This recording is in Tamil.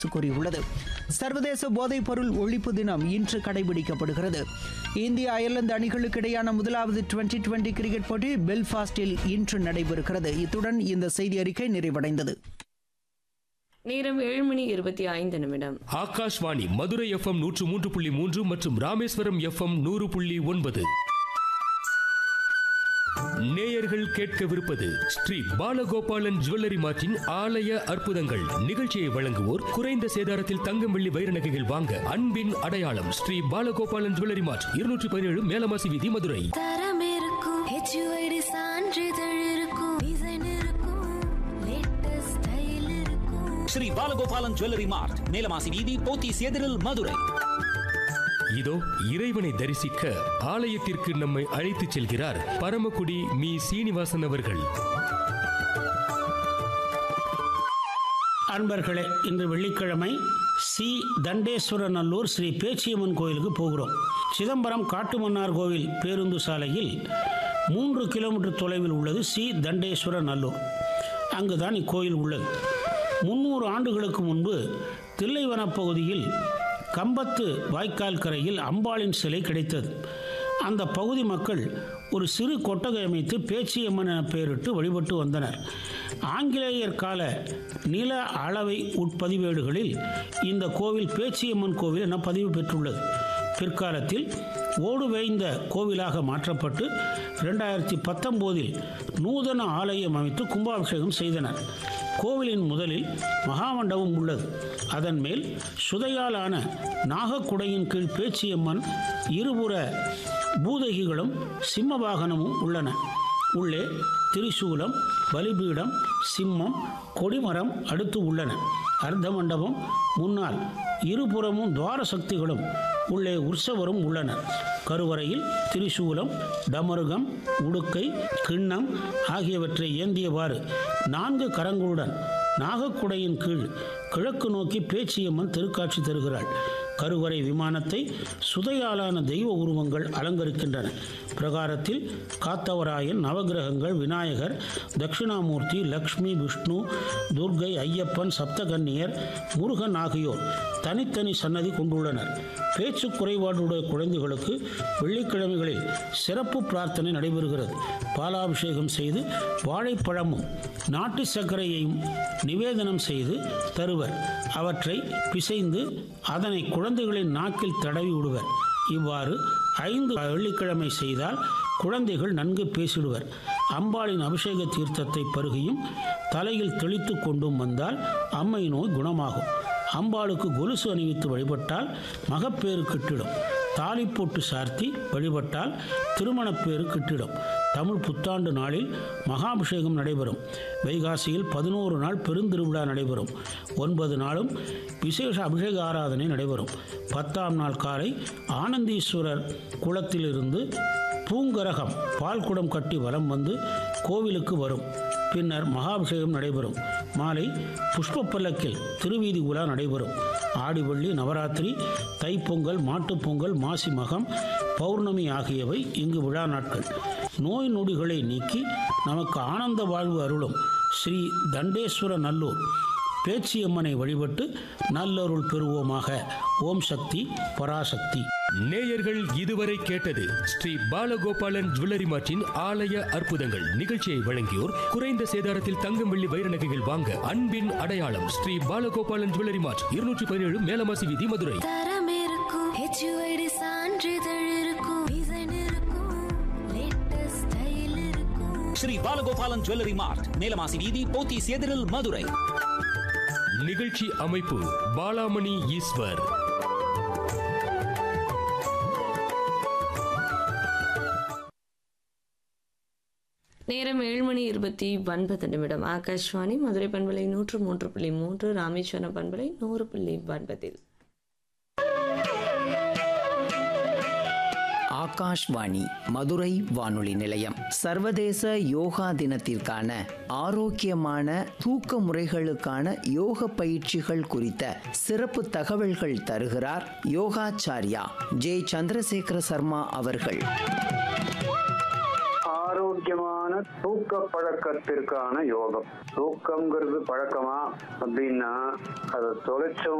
கூறியுள்ளது சர்வதேச போதைப் பொருள் ஒழிப்பு தினம் இன்று கடைபிடிக்கப்படுகிறது இந்திய அயர்லாந்து அணிகளுக்கு இடையான முதலாவது டுவெண்டி டுவெண்டி கிரிக்கெட் போட்டி பெல்ஃபாஸ்டில் இன்று நடைபெறுகிறது இத்துடன் இந்த செய்தி அறிக்கை நிறைவடைந்தது நேரம் ஏழு மணி இருபத்தி ஐந்து நிமிடம் ஆகாஷ்வாணி மதுரை எஃப்எம் நூற்று மூன்று புள்ளி மூன்று மற்றும் ராமேஸ்வரம் எஃப்எம் நூறு புள்ளி ஒன்பது நேயர்கள் கேட்கவிருப்பது ஸ்ரீ பாலகோபாலன் ஜுவல்லரி மார்ட்டின் ஆலய அற்புதங்கள் நிகழ்ச்சியை வழங்குவோர் குறைந்த சேதாரத்தில் தங்கம் வெள்ளி வைர நகைகள் வாங்க அன்பின் அடையாளம் ஸ்ரீ பாலகோபாலன் ஜுவல்லரி மார்ட் இருநூற்றி பதினேழு மேலமாசி வீதி மதுரை தரம் இருக்கும் ஹெச்யூஐடி சான்றிதழ் இருக்கும் டிசைன் இருக்கும் லேட்டஸ்ட் ஸ்டைல் இருக்கும் ஸ்ரீ பாலகோபாலன் ஜுவல்லரி மார்ட் மேலமாசி வீதி போத்தீஸ் எதிரில் மதுரை இதோ இறைவனை தரிசிக்க ஆலயத்திற்கு நம்மை அழைத்துச் செல்கிறார் பரமக்குடி மீ சீனிவாசன் அவர்கள் அன்பர்களே இன்று வெள்ளிக்கிழமை சி தண்டேஸ்வரநல்லூர் ஸ்ரீ பேச்சியம்மன் கோயிலுக்கு போகிறோம் சிதம்பரம் காட்டுமன்னார் கோவில் பேருந்து சாலையில் மூன்று கிலோமீட்டர் தொலைவில் உள்ளது சி தண்டேஸ்வர நல்லூர் அங்குதான் இக்கோயில் உள்ளது முன்னூறு ஆண்டுகளுக்கு முன்பு தில்லைவனப் பகுதியில் கம்பத்து வாய்க்கால் கரையில் அம்பாளின் சிலை கிடைத்தது அந்த பகுதி மக்கள் ஒரு சிறு கொட்டகை அமைத்து பேச்சியம்மன் என பெயரிட்டு வழிபட்டு வந்தனர் ஆங்கிலேயர் கால நில அளவை உட்பதிவேடுகளில் இந்த கோவில் பேச்சியம்மன் கோவில் என பதிவு பெற்றுள்ளது பிற்காலத்தில் ஓடு வேய்ந்த கோவிலாக மாற்றப்பட்டு ரெண்டாயிரத்தி பத்தொம்போதில் நூதன ஆலயம் அமைத்து கும்பாபிஷேகம் செய்தனர் கோவிலின் முதலில் மகாமண்டபம் உள்ளது அதன் மேல் சுதையாலான நாகக்குடையின் கீழ் பேச்சியம்மன் இருபுற பூதகிகளும் சிம்மவாகனமும் உள்ளன உள்ளே திரிசூலம் பலிபீடம் சிம்மம் கொடிமரம் அடுத்து உள்ளன அர்த்த மண்டபம் முன்னால் இருபுறமும் துவார சக்திகளும் உள்ளே உற்சவரும் உள்ளனர் கருவறையில் திரிசூலம் டமருகம் உடுக்கை கிண்ணம் ஆகியவற்றை ஏந்தியவாறு நான்கு கரங்களுடன் நாகக்குடையின் கீழ் கிழக்கு நோக்கி பேச்சியம்மன் திருக்காட்சி தருகிறாள் கருவறை விமானத்தை சுதையாலான தெய்வ உருவங்கள் அலங்கரிக்கின்றன பிரகாரத்தில் காத்தவராயன் நவகிரகங்கள் விநாயகர் தட்சிணாமூர்த்தி லக்ஷ்மி விஷ்ணு துர்கை ஐயப்பன் சப்தகன்னியர் முருகன் ஆகியோர் தனித்தனி சன்னதி கொண்டுள்ளனர் பேச்சு குறைபாடுடைய குழந்தைகளுக்கு வெள்ளிக்கிழமைகளில் சிறப்பு பிரார்த்தனை நடைபெறுகிறது பாலாபிஷேகம் செய்து வாழைப்பழமும் நாட்டு சர்க்கரையையும் நிவேதனம் செய்து தருவர் அவற்றை பிசைந்து அதனை குழந்தைகளின் நாக்கில் தடவி விடுவர் இவ்வாறு ஐந்து வெள்ளிக்கிழமை செய்தால் குழந்தைகள் நன்கு பேசிடுவர் அம்பாளின் அபிஷேக தீர்த்தத்தை பருகியும் தலையில் தெளித்து கொண்டும் வந்தால் அம்மை நோய் குணமாகும் அம்பாளுக்கு கொலுசு அணிவித்து வழிபட்டால் மகப்பேறு கிட்டிடும் தாலி போட்டு சார்த்தி வழிபட்டால் திருமணப்பேறு கிட்டிடும் தமிழ் புத்தாண்டு நாளில் மகாபிஷேகம் நடைபெறும் வைகாசியில் பதினோரு நாள் பெருந்திருவிழா நடைபெறும் ஒன்பது நாளும் விசேஷ அபிஷேக ஆராதனை நடைபெறும் பத்தாம் நாள் காலை ஆனந்தீஸ்வரர் குளத்திலிருந்து பூங்கரகம் பால் குடம் கட்டி வலம் வந்து கோவிலுக்கு வரும் பின்னர் மகாபிஷேகம் நடைபெறும் மாலை புஷ்ப பல்லக்கில் திருவீதி உலா நடைபெறும் ஆடி வெள்ளி நவராத்திரி தைப்பொங்கல் மாட்டுப்பொங்கல் மாசி மகம் பௌர்ணமி ஆகியவை இங்கு விழா நாட்கள் நோய் நொடிகளை நீக்கி நமக்கு ஆனந்த வாழ்வு அருளும் ஸ்ரீ தண்டேஸ்வர நல்லூர் பேச்சியம்மனை வழிபட்டு நல்லருள் பெறுவோமாக ஓம் சக்தி பராசக்தி நேயர்கள் இதுவரை கேட்டது ஸ்ரீ பாலகோபாலன் ஜுவல்லரி மார்ட்டின் ஆலய அற்புதங்கள் நிகழ்ச்சியை வழங்கியோர் குறைந்த சேதாரத்தில் தங்கம் வெள்ளி வைர நகைகள் வாங்க அன்பின் அடையாளம் ஸ்ரீ பாலகோபாலன் ஜுவல்லரி மார்ட் இருநூற்றி பதினேழு மேலமாசி வீதி மதுரை தரம் இருக்கும் ஹெச்யூஐடி சான்றிதழ் இருக்கும் டிசைன் இருக்கும் லேட்டஸ்ட் ஸ்டைல் இருக்கும் ஸ்ரீ பாலகோபாலன் ஜுவல்லரி மார்ட் மேலமாசி வீதி போத்தீஸ் எதிரில் மதுரை நிகழ்ச்சி அமைப்பு பாலாமணி ஈஸ்வர் நேரம் ஏழு மணி இருபத்தி ஒன்பது நிமிடம் ஆகாஷ்வாணி மதுரை பண்பலை நூற்று மூன்று புள்ளி மூன்று ராமேஸ்வரம் பண்பலை நூறு புள்ளி ஒன்பதில் ஆகாஷ்வாணி மதுரை வானொலி நிலையம் சர்வதேச யோகா தினத்திற்கான ஆரோக்கியமான தூக்க முறைகளுக்கான யோக பயிற்சிகள் குறித்த சிறப்பு தகவல்கள் தருகிறார் யோகாச்சாரியா ஜே சந்திரசேகர சர்மா அவர்கள் ஆரோக்கியமான தூக்க பழக்கத்திற்கான யோகம் தூக்கம்ங்கிறது பழக்கமா அப்படின்னா அதை தொலைச்ச